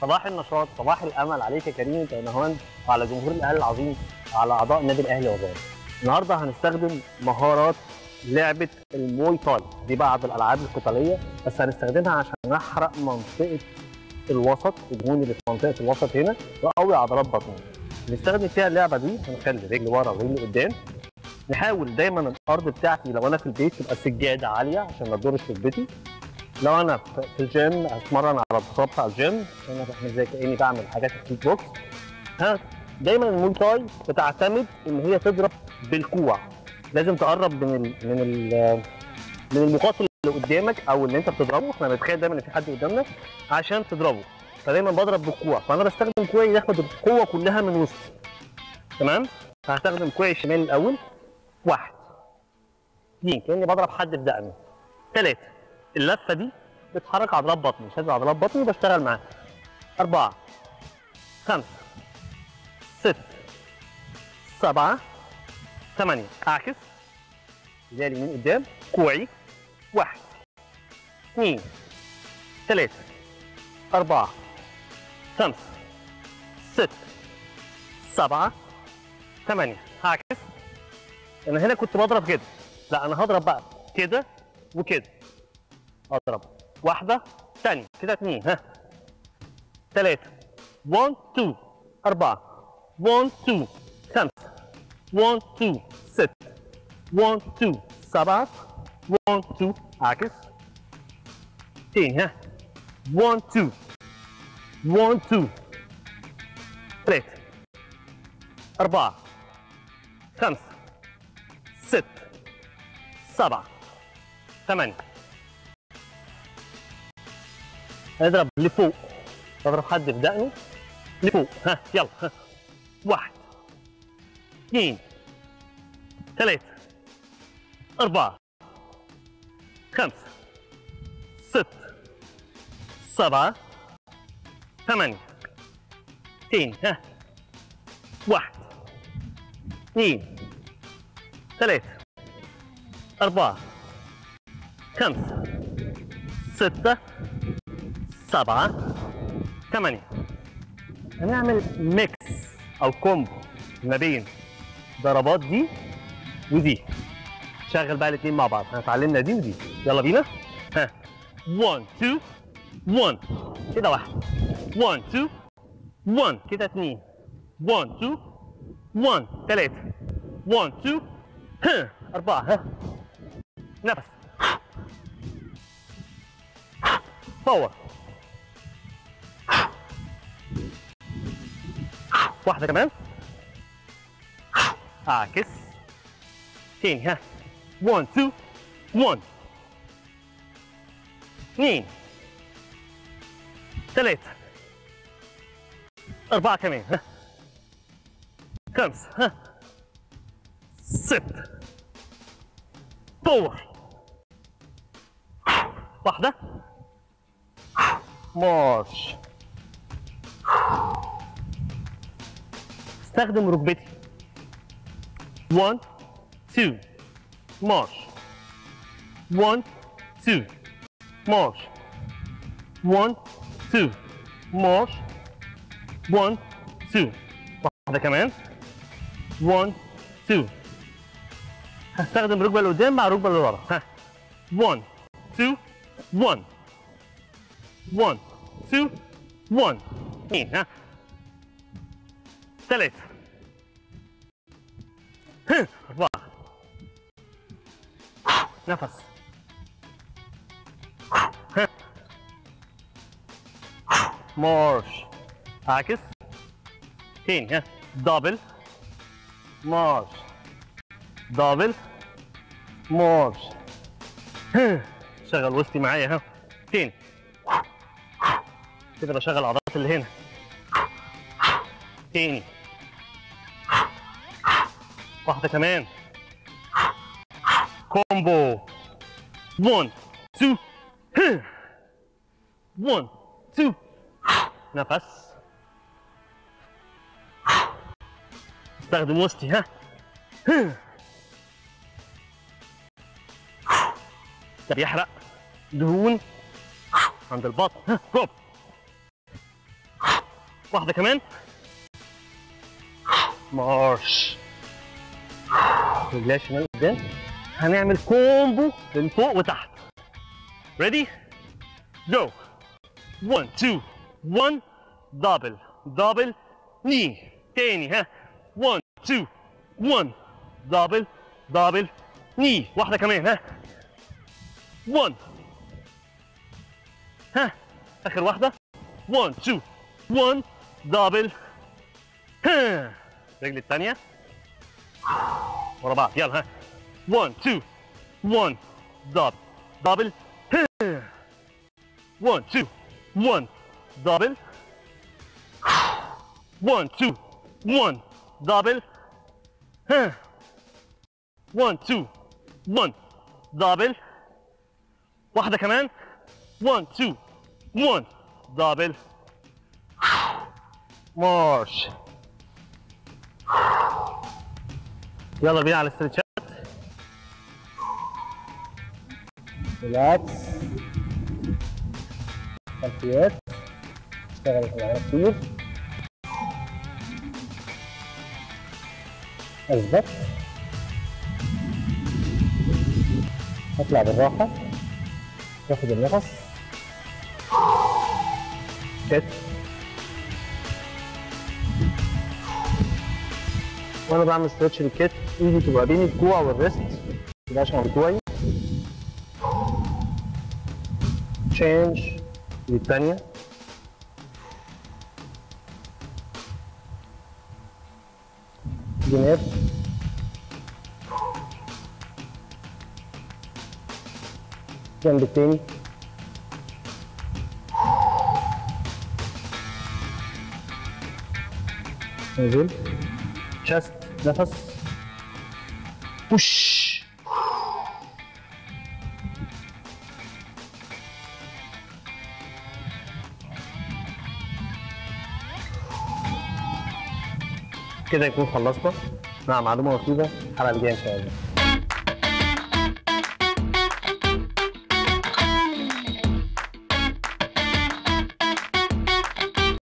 صباح النشاط صباح الامل عليك يا كريم انت نهوان وعلى جمهور الاهلي العظيم وعلى اعضاء النادي الاهلي والرياض النهارده هنستخدم مهارات لعبه الموي تاي دي بعض الالعاب القتاليه بس هنستخدمها عشان نحرق منطقه الوسط الدهون اللي في منطقه الوسط هنا واقوي عضلات بطننا نستخدم فيها اللعبه دي هنخلي رجل ورا ورجل قدام نحاول دايما الارض بتاعتي لو انا في البيت تبقى السجاده عاليه عشان ما تضرش ركبتي لو انا في في الجيم هتمرن على البساط بتاع الجيم انا بعمل زي كاني بعمل حاجات الكيك بوكس ها دايما المول تاي بتعتمد ان هي تضرب بالكوع لازم تقرب من ال من ال من المقاتل اللي قدامك او اللي انت بتضربه احنا بنتخيل دايما ان في حد قدامنا عشان تضربه فدايما بضرب بالكوع فانا بستخدم كوعي ياخد القوه كلها من وسطي تمام فهستخدم كوعي الشمال الاول واحد اثنين كاني بضرب حد في دقنه ثلاثه اللفه دي بتحرك عضلات بطني شد عضلات بطني وبشتغل معاها أربعة خمسة ستة سبعة ثمانية أعكس زي اليمين قدام كوعي واحد اثنين ثلاثة أربعة خمسة ستة سبعة ثمانية هعكس أنا هنا كنت بضرب كده لا أنا هضرب بقى كده وكده اضرب واحده ثانيه كده اثنين ها ثلاثه 1 2 أربعة 1 2 خمسة 1 2 ستة 1 2 سبعة 1 2 عكس تاني ها 1 2 1 2 ثلاثة أربعة خمسة ستة سبعة ثمانية اضرب لفوق اضرب حد في دقنه لفوق ها يلا ها واحد اثنين ثلاثة أربعة خمسة ستة سبعة ثمانية اثنين ها واحد اثنين ثلاثة أربعة خمسة ستة سبعة ثمانية هنعمل ميكس أو كومبو ما بين ضربات دي ودي شغل بقى الاثنين مع بعض احنا اتعلمنا دي ودي يلا بينا ها 1 2 1 كده واحد 1 2 1 كده اثنين 1 2 1 ثلاثة 1 2 ها أربعة ها نفس باور واحدة كمان اعكس تاني ها 1 2 1 اثنين ثلاثة أربعة كمان ها خمسة ها ستة باور واحدة مارش استخدم ركبتي 1 2 مارش 1 2 مارش 1 2 مارش 1 2 واحدة كمان 1 2 هستخدم الركبة اللي قدام مع الركبة اللي ورا ها 1 2 1 1 2 1 اثنين ها ثلاثة ها أربعة نفس ها مارش عكس تاني ها دبل مارش دبل مارش ها شغل وسطي معايا ها تاني كده بشغل العضلات اللي هنا تاني واحدة كمان كومبو 1 2 1 2 نفس استخدم وسطي ها ده بيحرق دهون عند البطن ها هوب واحده كمان مارش رجليها شمال قدام هنعمل كومبو من فوق وتحت ريدي جو 1 2 1 دبل دبل ني تاني ها 1 2 1 دبل دبل ني واحده كمان ها 1 ها اخر واحده 1 2 1 دبل ها الرجل الثانيه ورا بعض يلا ها 1 2 1 دبل دبل 1 2 1 دبل 1 2 1 دبل 1 2 1 دبل واحدة كمان 1 2 1 دبل مارش يلا بينا على الاسترتشات ريلاكس خلفيات اشتغل على كتير اثبت اطلع بالراحة تاخد النفس كتف وانا بعمل ستريتش للكتف ايدي تبقى بين الكوع والريست متبقاش على كوعي تشينج للتانية جناب جنب التاني نزل chest نفس بوش كده يكون خلصنا مع معلومه مفيده الحلقه الجايه ان شاء الله